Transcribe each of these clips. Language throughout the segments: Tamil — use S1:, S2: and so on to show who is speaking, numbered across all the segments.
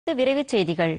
S1: விரைவுச் செய்திகள்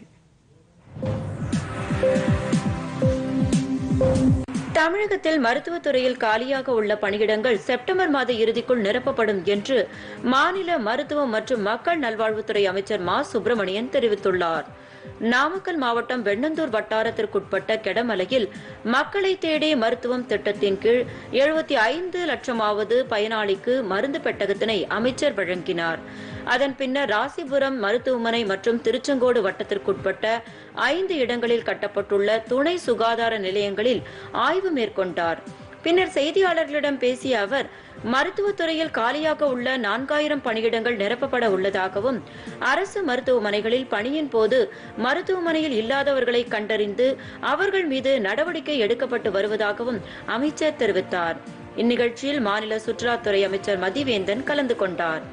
S1: தமிழகத்தில் மருத்துவத் துறையில் காலியாக உள்ள பணியிடங்கள் செப்டம்பர் மாத இறுதிக்குள் நிரப்பப்படும் என்று மாநில மருத்துவம் மற்றும் மக்கள் நல்வாழ்வுத்துறை அமைச்சர் மா சுப்பிரமணியன் தெரிவித்துள்ளார் நாமக்கல் மாவட்டம் வெண்ணந்தூர் வட்டாரத்திற்குட்பட்ட கெடமலையில் மக்களை தேடி மருத்துவம் திட்டத்தின் கீழ் எழுபத்தி ஐந்து லட்சமாவது பயனாளிக்கு மருந்து பெட்டகத்தினை அமைச்சர் வழங்கினார் அதன் பின்னர் ராசிபுரம் மருத்துவமனை மற்றும் திருச்செங்கோடு வட்டத்திற்குட்பட்ட ஐந்து இடங்களில் கட்டப்பட்டுள்ள துணை சுகாதார நிலையங்களில் ஆய்வு மேற்கொண்டார் பின்னர் செய்தியாளர்களிடம் பேசிய அவர் மருத்துவத்துறையில் காலியாக உள்ள நான்காயிரம் பணியிடங்கள் நிரப்பப்பட உள்ளதாகவும் அரசு மருத்துவமனைகளில் பணியின் போது மருத்துவமனையில் இல்லாதவர்களை கண்டறிந்து அவர்கள் மீது நடவடிக்கை எடுக்கப்பட்டு வருவதாகவும் அமைச்சர் தெரிவித்தார் இந்நிகழ்ச்சியில் மாநில சுற்றுலாத்துறை அமைச்சர் மதிவேந்தன் கலந்து கொண்டார்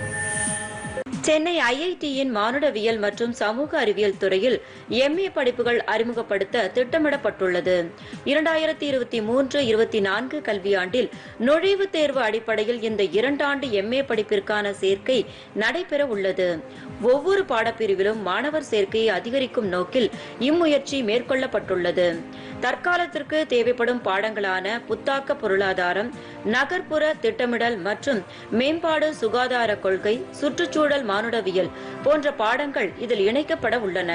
S1: சென்னை ஐஐடியின் மானுடவியல் மற்றும் சமூக அறிவியல் துறையில் எம்ஏ படிப்புகள் அறிமுகப்படுத்த திட்டமிடப்பட்டுள்ளது இரண்டாயிரத்தி இருபத்தி மூன்று இருபத்தி நான்கு கல்வியாண்டில் நுழைவுத் தேர்வு அடிப்படையில் இந்த இரண்டாண்டு எம்ஏ படிப்பிற்கான சேர்க்கை நடைபெற உள்ளது ஒவ்வொரு பாடப்பிரிவிலும் மாணவர் சேர்க்கையை அதிகரிக்கும் நோக்கில் இம்முயற்சி மேற்கொள்ளப்பட்டுள்ளது தற்காலத்திற்கு தேவைப்படும் பாடங்களான புத்தாக்க பொருளாதாரம் நகர்ப்புற திட்டமிடல் மற்றும் மேம்பாடு சுகாதார கொள்கை சுற்றுச்சூழல் மானுடவியல் போன்ற பாடங்கள் இதில் இணைக்கப்பட உள்ளன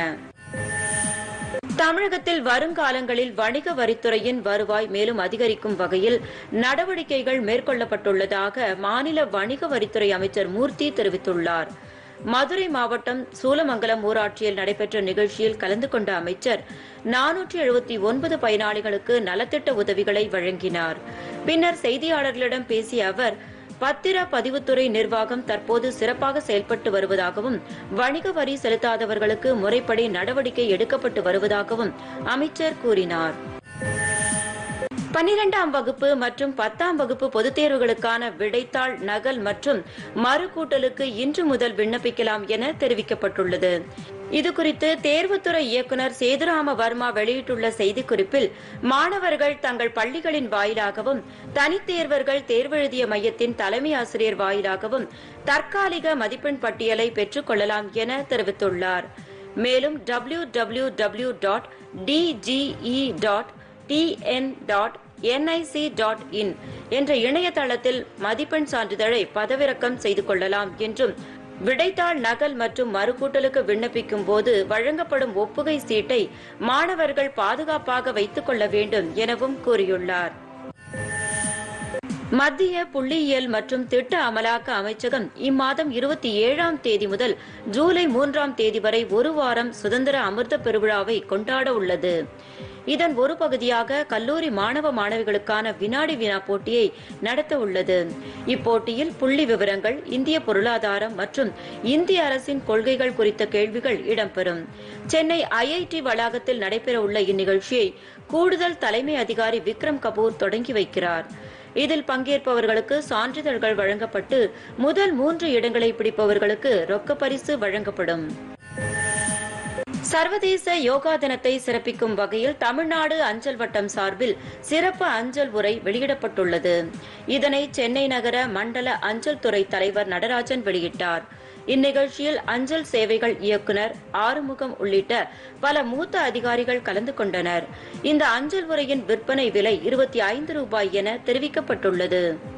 S1: தமிழகத்தில் வருங்காலங்களில் வணிக வரித்துறையின் வருவாய் மேலும் அதிகரிக்கும் வகையில் நடவடிக்கைகள் மேற்கொள்ளப்பட்டுள்ளதாக மாநில வணிக வரித்துறை அமைச்சர் மூர்த்தி தெரிவித்துள்ளார் மதுரை மாவட்டம் சூலமங்கலம் ஊராட்சியில் நடைபெற்ற நிகழ்ச்சியில் கலந்து கொண்ட அமைச்சர் நானூற்றி எழுபத்தி ஒன்பது பயனாளிகளுக்கு நலத்திட்ட உதவிகளை வழங்கினார் பின்னர் செய்தியாளர்களிடம் பேசிய அவர் பத்திர பதிவுத்துறை நிர்வாகம் தற்போது சிறப்பாக செயல்பட்டு வருவதாகவும் வணிக வரி செலுத்தாதவர்களுக்கு முறைப்படி நடவடிக்கை எடுக்கப்பட்டு வருவதாகவும் அமைச்சர் கூறினார் பன்னிரெண்டாம் வகுப்பு மற்றும் பத்தாம் வகுப்பு பொதுத் தேர்வுகளுக்கான விடைத்தாள் நகல் மற்றும் மறுகூட்டலுக்கு இன்று முதல் விண்ணப்பிக்கலாம் என தெரிவிக்கப்பட்டுள்ளது இதுகுறித்து தேர்வுத்துறை இயக்குநர் சேதுராம வர்மா வெளியிட்டுள்ள செய்திக்குறிப்பில் மாணவர்கள் தங்கள் பள்ளிகளின் வாயிலாகவும் தனித்தேர்வர்கள் தேர்வெழுதிய மையத்தின் தலைமை ஆசிரியர் வாயிலாகவும் தற்காலிக மதிப்பெண் பட்டியலை பெற்றுக் கொள்ளலாம் என தெரிவித்துள்ளார் மேலும் W W W dot DGE dot TN dot NIC dot in என்ற இணையதளத்தில் மதிப்பெண் சான்றிதழை பதவிறக்கம் செய்து கொள்ளலாம் என்றும் விடைத்தாள் நகல் மற்றும் மறுகூட்டலுக்கு விண்ணப்பிக்கும் போது வழங்கப்படும் ஒப்புகை சீட்டை மாணவர்கள் பாதுகாப்பாக வைத்துக் கொள்ள வேண்டும் எனவும் கூறியுள்ளார் மத்திய புள்ளியியல் மற்றும் திட்ட அமலாக்க அமைச்சகம் இம்மாதம் இருபத்தி ஏழாம் தேதி முதல் ஜூலை மூன்றாம் தேதி வரை ஒரு வாரம் சுதந்திர அமிர்த பெருவிழாவை கொண்டாட உள்ளது இதன் ஒரு பகுதியாக கல்லூரி மாணவ மாணவிகளுக்கான வினாடி வினா போட்டியை நடத்த உள்ளது இப்போட்டியில் புள்ளி விவரங்கள் இந்திய பொருளாதாரம் மற்றும் இந்திய அரசின் கொள்கைகள் குறித்த கேள்விகள் இடம்பெறும் சென்னை ஐஐடி வளாகத்தில் நடைபெறவுள்ள இந்நிகழ்ச்சியை கூடுதல் தலைமை அதிகாரி விக்ரம் கபூர் தொடங்கி வைக்கிறார் இதில் பங்கேற்பவர்களுக்கு சான்றிதழ்கள் வழங்கப்பட்டு முதல் மூன்று இடங்களை பிடிப்பவர்களுக்கு ரொக்க பரிசு வழங்கப்படும் சர்வதேச யோகா தினத்தை சிறப்பிக்கும் வகையில் தமிழ்நாடு அஞ்சல் வட்டம் சார்பில் சிறப்பு அஞ்சல் உரை வெளியிடப்பட்டுள்ளது இதனை சென்னை நகர மண்டல அஞ்சல் துறை தலைவர் நடராஜன் வெளியிட்டார் இந்நிகழ்ச்சியில் அஞ்சல் சேவைகள் இயக்குனர் ஆறுமுகம் உள்ளிட்ட பல மூத்த அதிகாரிகள் கலந்து கொண்டனர் இந்த அஞ்சல் உரையின் விற்பனை விலை இருபத்தி ஐந்து ரூபாய் என தெரிவிக்கப்பட்டுள்ளது